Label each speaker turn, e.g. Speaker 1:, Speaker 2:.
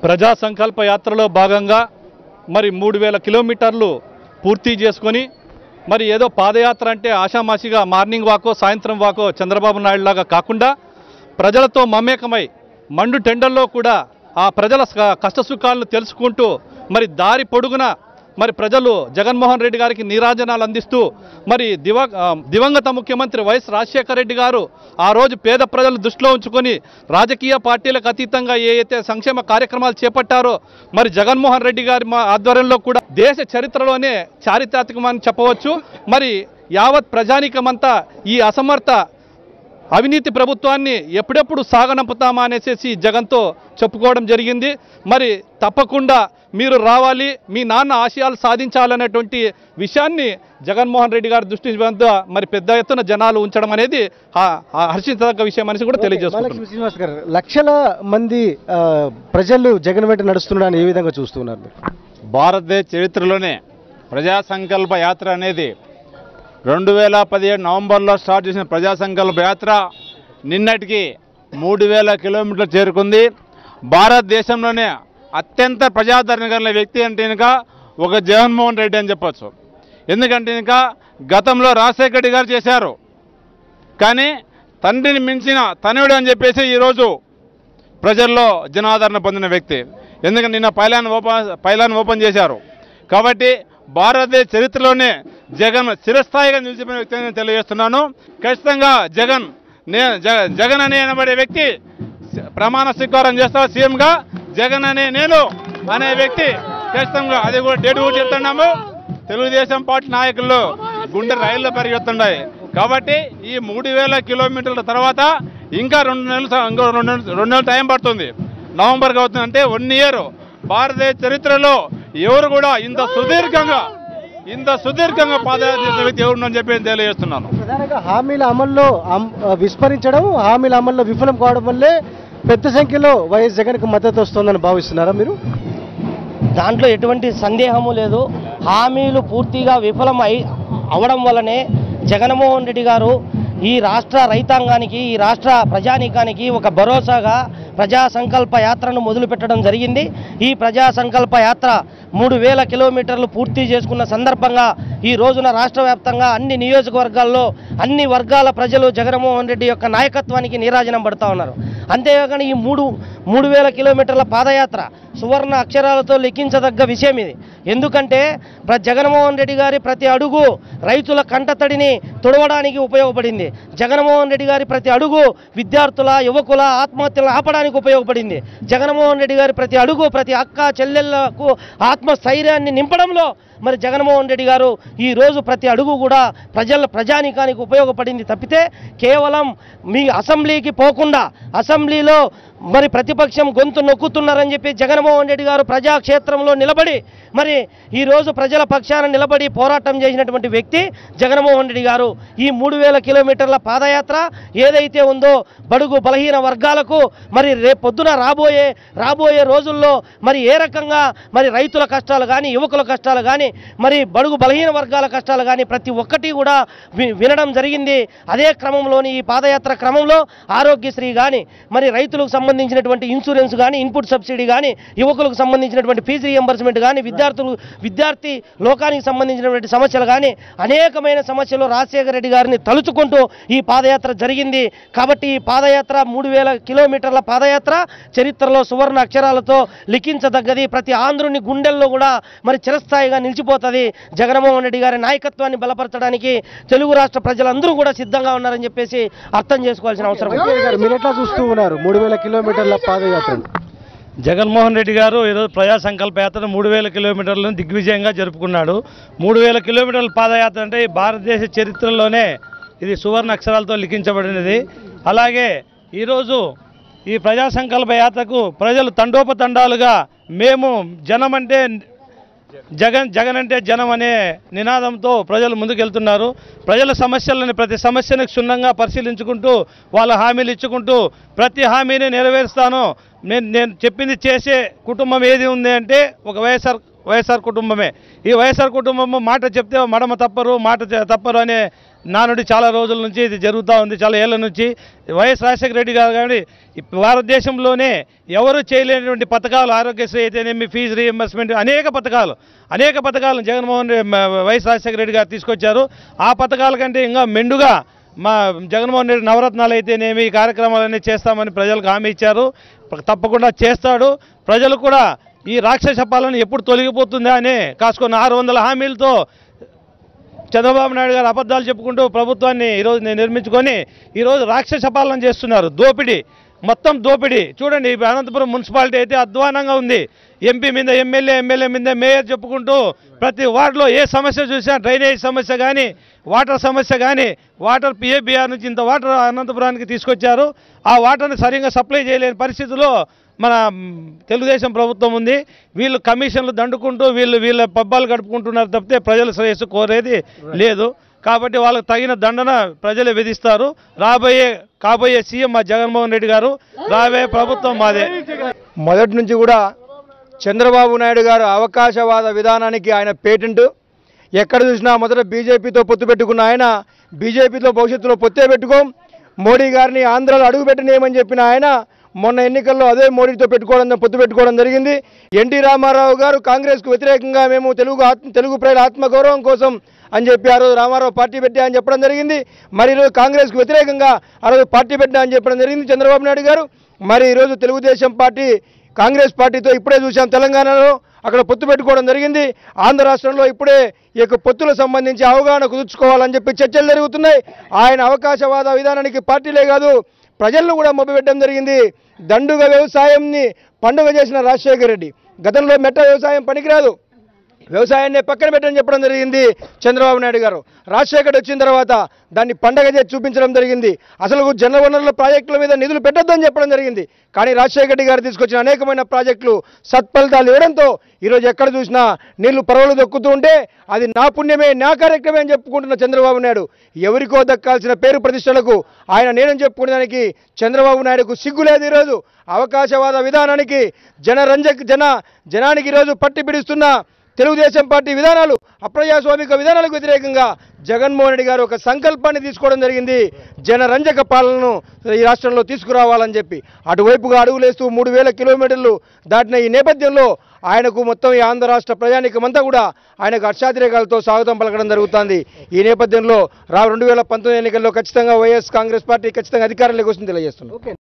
Speaker 1: ప్రజా సంకల్ప యాత్రలో భాగంగా మరి మూడు వేల కిలోమీటర్లు పూర్తి చేసుకొని మరి ఏదో పాదయాత్ర అంటే ఆషామాషిగా మార్నింగ్ వాకో సాయంత్రం వాకో చంద్రబాబు నాయుడు లాగా కాకుండా ప్రజలతో మమేకమై మండు టెండల్లో కూడా ఆ ప్రజల స- కష్టసుఖాలను తెలుసుకుంటూ మరి దారి పొడుగున మరి ప్రజలు జగన్మోహన్ రెడ్డి గారికి నీరాజనాలు అందిస్తూ మరి దివ ఆ, దివంగత ముఖ్యమంత్రి వైఎస్ రాజశేఖర రెడ్డి గారు ఆ రోజు పేద ప్రజలు దృష్టిలో ఉంచుకొని రాజకీయ పార్టీలకు అతీతంగా ఏ అయితే సంక్షేమ కార్యక్రమాలు చేపట్టారో మరి జగన్మోహన్ రెడ్డి గారి మా ఆధ్వర్యంలో కూడా దేశ చరిత్రలోనే చారిత్రాత్మకమని చెప్పవచ్చు మరి యావత్ ప్రజానీకమంతా ఈ అసమర్థ అవినీతి ప్రభుత్వాన్ని ఎప్పుడెప్పుడు సాగనంపుతామా అనేసి జగన్తో చెప్పుకోవడం జరిగింది మరి తప్పకుండా మీరు రావాలి మీ నాన్న ఆశయాలు సాధించాలనేటువంటి విషయాన్ని జగన్మోహన్ రెడ్డి గారి దృష్టి వద్ద మరి పెద్ద ఎత్తున జనాలు ఉంచడం అనేది ఆ- ఆ హర్షించదగ్గ విషయం అనేసి కూడా తెలియజేసుకుంటున్నాను
Speaker 2: మహాలక్ష్మి శ్రీనివాస్ గారు లక్షల మంది ఆ, ప్రజలు జగన్ వెంట నడుస్తున్నారని ఏ విధంగా చూస్తున్నారు మీరు
Speaker 3: భారతదేశ చరిత్రలోనే ప్రజా సంకల్ప యాత్ర అనేది రెండు వేల పదిహేడు నవంబర్లో స్టార్ట్ చేసిన ప్రజా సంకల్ప యాత్ర నిన్నటికి మూడు వేల కిలోమీటర్లు చేరుకుంది భారతదేశంలోనే అత్యంత ప్రజాదరణ కలిగిన వ్యక్తి అంటే కనుక ఒక జగన్మోహన్ రెడ్డి అని చెప్పొచ్చు ఎందుకంటే కనుక గతంలో రాజశేఖర రెడ్డి గారు చేశారు కానీ తండ్రిని మించిన తనయుడు అని చెప్పేసి ఈరోజు ప్రజల్లో జనాదరణ పొందిన వ్యక్తి ఎందుకంటే నిన్న పైలాన్ ఓపెన్ పైలాన్ ఓపెన్ చేశారు కాబట్టి భారతదేశ చరిత్రలోనే జగన్ చిరస్థాయిగా నిలిచిపోయిన వ్యక్తి అని నేను తెలియజేస్తున్నాను ఖచ్చితంగా జగన్ నే జగ- జగన్ అనే అనబడే వ్యక్తి ప్రమాణ స్వీకారం చేస్తారు సీఎంగా జగన్ అనే నేను అనే వ్యక్తి ఖచ్చితంగా అది కూడా డేట్ కూడా చెప్తున్నాము తెలుగుదేశం పార్టీ నాయకులు గుండె రైళ్లు పరిగెత్తున్నాయి కాబట్టి ఈ మూడు వేల కిలోమీటర్ల తర్వాత ఇంకా రెండు నెలలు స- ఇంకో రెండు నెలలు రెండు నెలలు టైం పడుతుంది నవంబర్కి అవుతుంది అంటే వన్ ఇయర్ భారతదేశ చరిత్రలో ఎవరు కూడా ఇంత సుదీర్ఘంగా ఇంత సుదీర్ఘంగా పాదయాత్ర చేసిన వ్యక్తి ఎవరుందని చెప్పి నేను తెలియజేస్తున్నాను
Speaker 2: ప్రధానంగా హామీల అమల్లో అమ్- ఆ, విస్మరించడం హామీల అమల్లో విఫలం కావడం వల్లే పెద్ద సంఖ్యలో వైఎస్ జగన్కు మద్దతు వస్తుందని భావిస్తున్నారా మీరు
Speaker 4: దాంట్లో ఎటువంటి సందేహము లేదు హామీలు పూర్తిగా విఫలం అయి అవడం వల్లనే జగన్మోహన్ రెడ్డి గారు ఈ రాష్ట్ర రైతాంగానికి ఈ రాష్ట్ర ప్రజానీకానికి ఒక భరోసాగా ప్రజా సంకల్ప యాత్రను మొదలుపెట్టడం జరిగింది ఈ ప్రజా సంకల్ప యాత్ర మూడు వేల కిలోమీటర్లు పూర్తి చేసుకున్న సందర్భంగా ఈ రోజున రాష్ట్ర వ్యాప్తంగా అన్ని నియోజకవర్గాల్లో అన్ని వర్గాల ప్రజలు జగన్మోహన్ రెడ్డి యొక్క నాయకత్వానికి నీరాజనం పడుతూ ఉన్నారు అంతేకాకుండా ఈ మూడు మూడు వేల కిలోమీటర్ల పాదయాత్ర సువర్ణ అక్షరాలతో లెక్కించదగ్గ విషయం ఇది ఎందుకంటే ప్ర జగన్మోహన్ రెడ్డి గారి ప్రతి అడుగు రైతుల కంటతడిని తుడవడానికి ఉపయోగపడింది జగన్మోహన్ రెడ్డి గారి ప్రతి అడుగు విద్యార్థుల యువకుల ఆత్మహత్యలను ఆపడానికి ఉపయోగపడింది జగన్మోహన్ రెడ్డి గారి ప్రతి అడుగు ప్రతి అక్క చెల్లెళ్లకు ఆత్మస్థైర్యాన్ని నింపడంలో మరి జగన్మోహన్ రెడ్డి గారు ఈ రోజు ప్రతి అడుగు కూడా ప్రజల ప్రజానీకానికి ఉపయోగపడింది తప్పితే కేవలం మీ అసెంబ్లీకి పోకుండా అసెంబ్లీలో మరి ప్రతిపక్షం గొంతు నొక్కుతున్నారని చెప్పి జగన్మోహన్ రెడ్డి గారు ప్రజాక్షేత్రంలో నిలబడి మరి ఈ రోజు ప్రజల పక్షాన నిలబడి పోరాటం చేసినటువంటి వ్యక్తి జగన్మోహన్ రెడ్డి గారు ఈ మూడు వేల కిలోమీటర్ల పాదయాత్ర ఏదైతే ఉందో బడుగు బలహీన వర్గాలకు మరి రేపు పొద్దున రాబోయే రాబోయే రోజుల్లో మరి ఏ రకంగా మరి రైతుల కష్టాలు కానీ యువకుల కష్టాలు కానీ మరి బడుగు బలహీన వర్గాల కష్టాలు కానీ ప్రతి ఒక్కటి కూడా వి- వినడం జరిగింది అదే క్రమంలోని ఈ పాదయాత్ర క్రమంలో ఆరోగ్యశ్రీ కానీ మరి రైతులకు సంబంధించినటువంటి ఇన్సూరెన్స్ కానీ ఇన్పుట్ సబ్సిడీ కానీ యువకులకు సంబంధించినటువంటి ఫీజు రియంబర్స్మెంట్ కానీ విద్యార్థులు విద్యార్థి లోకానికి సంబంధించినటువంటి సమస్యలు కానీ అనేకమైన సమస్యలు రాజశేఖర రెడ్డి గారిని తలుచుకుంటూ ఈ పాదయాత్ర జరిగింది కాబట్టి ఈ పాదయాత్ర మూడు వేల కిలోమీటర్ల పాదయాత్ర చరిత్రలో సువర్ణ అక్షరాలతో లిఖించదగ్గది ప్రతి ఆంధ్రుని గుండెల్లో కూడా మరి చిరస్థాయిగా నిలిచిపోతుంది జగన్మోహన్ రెడ్డి గారి నాయకత్వాన్ని బలపరచడానికి తెలుగు రాష్ట్ర ప్రజలందరూ కూడా సిద్ధంగా ఉన్నారని చెప్పేసి అర్థం చేసుకోవాల్సిన అవసరం ఉంది.
Speaker 2: వెంకయ్య గారు మీరు ఎట్లా చూస్తూ ఉన్నారు మూడు వేల కిలోమీటర్ల పాదయాత్రను
Speaker 5: జగన్మోహన్ రెడ్డి గారు ఈరోజు ప్రజా సంకల్ప యాత్ర మూడు వేల కిలోమీటర్లను దిగ్విజయంగా జరుపుకున్నాడు మూడు వేల కిలోమీటర్ల పాదయాత్ర అంటే ఈ భారతదేశ చరిత్రలోనే ఇది సువర్ణ అక్షరాలతో లిఖించబడినది అలాగే ఈరోజు ఈ ప్రజా సంకల్ప యాత్రకు ప్రజలు తండోపతండాలుగా మేము జనం అంటే జగన్ జగన్ అంటే జనం అనే నినాదంతో ప్రజలు ముందుకెళ్తున్నారు ప్రజల సమస్యలని ప్రతి సమస్యను క్షుణ్ణంగా పరిశీలించుకుంటూ వాళ్ళ హామీలు ఇచ్చుకుంటూ ప్రతి హామీని నెరవేరుస్తాను నేను నేను చెప్పింది చేసే కుటుంబం ఏది ఉంది అంటే ఒక వైఎస్ఆర్ వైఎస్ఆర్ కుటుంబమే ఈ వైఎస్ఆర్ కుటుంబము మాట చెప్తే మడమ తప్పరు మాట చె- తప్పరు అనే నానుడి చాలా రోజుల నుంచి ఇది జరుగుతూ ఉంది చాలా ఏళ్ళ నుంచి వైఎస్ రాజశేఖర రెడ్డి గారు కానీ ఈ భారతదేశంలోనే ఎవరు చేయలేనటువంటి పథకాలు ఆరోగ్యశ్రీ అయితేనేమి ఫీజు రీఎంబర్స్మెంట్ అనేక పథకాలు అనేక పథకాలను జగన్మోహన్ రెడ్డి మ- వైఎస్ రాజశేఖర రెడ్డి గారు తీసుకొచ్చారు ఆ పథకాల కంటే ఇంకా మెండుగా మా జగన్మోహన్ రెడ్డి నవరత్నాలు అయితేనేమి ఈ కార్యక్రమాలన్నీ చేస్తామని ప్రజలకు హామీ ఇచ్చారు తప్పకుండా చేస్తాడు ప్రజలు కూడా ఈ రాక్షస పాలన ఎప్పుడు తొలగిపోతుందా అని కాసుకున్న ఆరు వందల హామీలతో చంద్రబాబు నాయుడు గారు అబద్ధాలు చెప్పుకుంటూ ప్రభుత్వాన్ని ఈరోజు నేను నిర్మించుకొని ఈరోజు రాక్షస పాలన చేస్తున్నారు దోపిడీ మొత్తం దోపిడీ చూడండి ఈ అనంతపురం మున్సిపాలిటీ అయితే అధ్వానంగా ఉంది ఎంపీ మీద ఎమ్మెల్యే ఎమ్మెల్యే మీద మేయర్ చెప్పుకుంటూ ప్రతి వార్డులో ఏ సమస్య చూసినా డ్రైనేజ్ సమస్య కానీ వాటర్ సమస్య కానీ వాటర్ పిఏబిఆర్ నుంచి ఇంత వాటర్ అనంతపురానికి తీసుకొచ్చారు ఆ వాటర్ని సరిగ్గా సప్లై చేయలేని పరిస్థితిలో మన మ్, తెలుగుదేశం ప్రభుత్వం ఉంది వీళ్ళు కమిషన్లు దండుకుంటూ వీళ్ళు వీళ్ళ పబ్బాలు గడుపుకుంటున్నారు తప్పితే ప్రజల శ్రేయస్సు కోరేది లేదు కాబట్టి వాళ్ళకి తగిన దండన ప్రజలే విధిస్తారు రాబోయే కాబోయే సీఎం మా జగన్మోహన్ రెడ్డి గారు రాబోయే ప్రభుత్వం మాదే
Speaker 6: మొదటి నుంచి కూడా చంద్రబాబు నాయుడు గారు అవకాశవాద విధానానికి ఆయన పేటెంట్ ఎక్కడ చూసినా మొదట బీజేపీతో పొత్తు పెట్టుకున్న ఆయన బీజేపీతో భవిష్యత్తులో పొత్తే పెట్టుకోం మోడీ గారిని ఆంధ్రాలో అడుగు పెట్టనేమని చెప్పిన ఆయన మొన్న ఎన్నికల్లో అదే మోడీతో పెట్టుకోవడం పొత్తు పెట్టుకోవడం జరిగింది ఎన్టీ రామారావు గారు కాంగ్రెస్కు వ్యతిరేకంగా మేము తెలుగు ఆత్మ తెలుగు ప్రజల ఆత్మగౌరవం కోసం అని చెప్పి ఆ రోజు రామారావు పార్టీ పెట్టా అని చెప్పడం జరిగింది మరి ఈరోజు కాంగ్రెస్కు వ్యతిరేకంగా ఆ రోజు పార్టీ పెట్టా అని చెప్పడం జరిగింది చంద్రబాబు నాయుడు గారు మరి ఈరోజు తెలుగుదేశం పార్టీ కాంగ్రెస్ పార్టీతో ఇప్పుడే చూసాం తెలంగాణలో అక్కడ పొత్తు పెట్టుకోవడం జరిగింది ఆంధ్ర రాష్ట్రంలో ఇప్పుడే ఈ యొక్క పొత్తులకు సంబంధించి అవగాహన కుదుర్చుకోవాలని చెప్పి చర్చలు జరుగుతున్నాయి ఆయన అవకాశవాద విధానానికి పార్టీలే కాదు ప్రజలను కూడా మొబ్బపెట్టడం జరిగింది దండుగ వ్యవసాయంని పండుగ చేసిన రాజశేఖర రెడ్డి గతంలో మెట్ట వ్యవసాయం పనికిరాదు వ్యవసాయాన్ని పక్కన పెట్టని చెప్పడం జరిగింది చంద్రబాబు నాయుడు గారు రాజశేఖర్ వచ్చిన తర్వాత దాన్ని పండగ చేసి చూపించడం జరిగింది అసలు జల వనరుల ప్రాజెక్టుల మీద నిధులు పెట్టొద్దని చెప్పడం జరిగింది కానీ రాజశేఖర రెడ్డి గారు తీసుకొచ్చిన అనేకమైన ప్రాజెక్టులు సత్ఫలితాలు ఇవ్వడంతో ఈరోజు ఎక్కడ చూసినా నీళ్లు పరవలు దొక్కుతూ ఉంటే అది నా పుణ్యమే నా కార్యక్రమే అని చెప్పుకుంటున్న చంద్రబాబు నాయుడు ఎవరికో దక్కాల్సిన పేరు ప్రతిష్టలకు ఆయన నేనని చెప్పుకునేదానికి చంద్రబాబు నాయుడుకు సిగ్గు లేదు ఈరోజు అవకాశవాద విధానానికి జనరంజక్ జన జనానికి ఈరోజు పట్టి పిడుస్తున్న తెలుగుదేశం పార్టీ విధానాలు అప్రజాస్వామిక విధానాలకు వ్యతిరేకంగా జగన్మోహన్ రెడ్డి గారు ఒక సంకల్పాన్ని తీసుకోవడం జరిగింది జనరంజక పాలనను ఈ రాష్ట్రంలో తీసుకురావాలని చెప్పి అటువైపుగా అడుగులేస్తూ మూడు వేల కిలోమీటర్లు దాటిన ఈ నేపథ్యంలో ఆయనకు మొత్తం ఈ ఆంధ్ర రాష్ట్ర ప్రజానికమంతా కూడా ఆయనకు హర్షాతిరేకాలతో స్వాగతం పలకడం జరుగుతుంది ఈ నేపథ్యంలో రా రెండు వేల పంతొమ్మిది ఎన్నికల్లో ఖచ్చితంగా వైఎస్ కాంగ్రెస్ పార్టీ ఖచ్చితంగా అధికారంలోకి వస్తుంది తెలియజేస్తున్నాం